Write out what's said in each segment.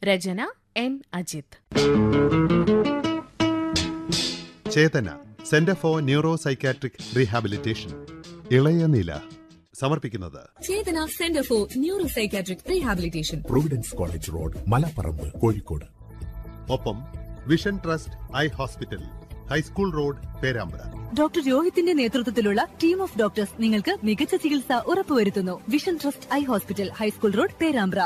Rachana N Ajith Chethana centre for neuro psychiatric rehabilitation ഇളയ നില സമർപ്പിക്കുന്നത് Chethana centre for neuro psychiatric rehabilitation providence college road Malaparamba Kozhikode ഒപ്പം vision trust eye hospital high school road Perambra doctor രോഹിത്തിന്റെ നേതൃത്വത്തിലുള്ള team of doctors നിങ്ങൾക്ക് മികച്ച ചികിത്സ ഉറപ്പുവരുത്തുന്നു vision trust eye hospital high school road Perambra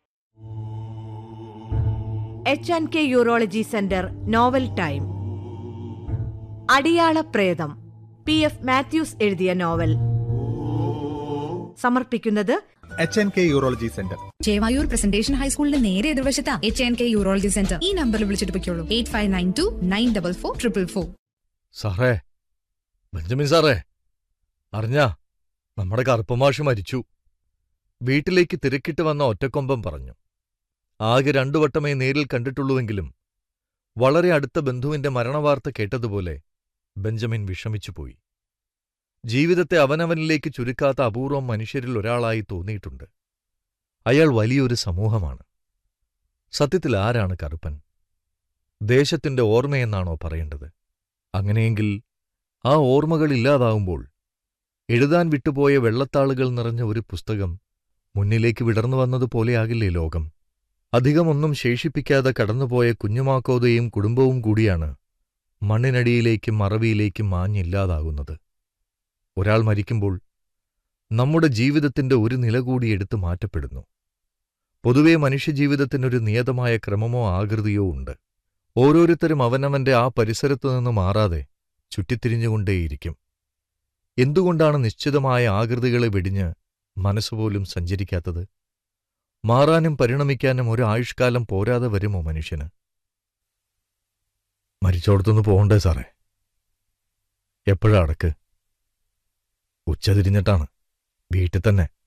H and K urology centre novel time Adiyala Pretham P F Mathews എഴുതിയ novel സമർപ്പിക്കുന്നത് H N K urology centre Chevayur presentation ഹൈസ്കൂളിന്റെ നേരെ എതിർവശത്താ H N K urology centre ഈ നമ്പറിൽ വിളിച്ചിട്ട് പൊയ്ക്കോളൂ eight five nine two nine double four triple four സാറേ Benjamin സാറേ അറിഞ്ഞാ നമ്മുടെ കറുപ്പമാഷ് മരിച്ചു വീട്ടിലേക്ക് തിരക്കിട്ട് വന്ന ഒറ്റക്കൊമ്പം പറഞ്ഞു ആകെ രണ്ടു വട്ടമേ നേരിൽ കണ്ടിട്ടുള്ളൂവെങ്കിലും വളരെ അടുത്ത ബന്ധുവിന്റെ മരണവാർത്ത കേട്ടതുപോലെ ബെഞ്ചമിൻ വിഷമിച്ചുപോയി ജീവിതത്തെ അവനവനിലേക്ക് ചുരുക്കാത്ത അപൂർവം മനുഷ്യരിൽ ഒരാളായി തോന്നിയിട്ടുണ്ട് അയാൾ വലിയൊരു സമൂഹമാണ് സത്യത്തിൽ ആരാണ് കറുപ്പൻ ദേശത്തിന്റെ ഓർമ്മയെന്നാണോ പറയേണ്ടത് അങ്ങനെയെങ്കിൽ ആ ഓർമ്മകൾ ഇല്ലാതാവുമ്പോൾ എഴുതാൻ വിട്ടുപോയ വെള്ളത്താളുകൾ നിറഞ്ഞ ഒരു പുസ്തകം മുന്നിലേക്ക് വിടർന്നു വന്നതുപോലെയാകില്ലേ ലോകം അധികമൊന്നും ശേഷിപ്പിക്കാതെ കടന്നുപോയ കുഞ്ഞുമാക്കോതയും കുടുംബവും കൂടിയാണ് മണ്ണിനടിയിലേക്കും മറവിയിലേക്കും മാഞ്ഞില്ലാതാകുന്നത് ഒരാൾ മരിക്കുമ്പോൾ നമ്മുടെ ജീവിതത്തിന്റെ ഒരു നില കൂടി എടുത്തു മാറ്റപ്പെടുന്നു പൊതുവെ മനുഷ്യജീവിതത്തിനൊരു നിയതമായ ക്രമമോ ആകൃതിയോ ഉണ്ട് ഓരോരുത്തരും അവനവന്റെ ആ പരിസരത്തു നിന്ന് മാറാതെ ചുറ്റിത്തിരിഞ്ഞുകൊണ്ടേയിരിക്കും എന്തുകൊണ്ടാണ് നിശ്ചിതമായ ആകൃതികളെ വെടിഞ്ഞ് മനസ്സുപോലും സഞ്ചരിക്കാത്തത് മാറാനും പരിണമിക്കാനും ഒരു ആയുഷ്കാലം പോരാതെ വരുമോ മനുഷ്യന് മരിച്ചോടത്തുനിന്ന് പോകണ്ടേ സാറേ എപ്പോഴാ അടക്ക് ഉച്ച തിരിഞ്ഞിട്ടാണ് വീട്ടിൽ തന്നെ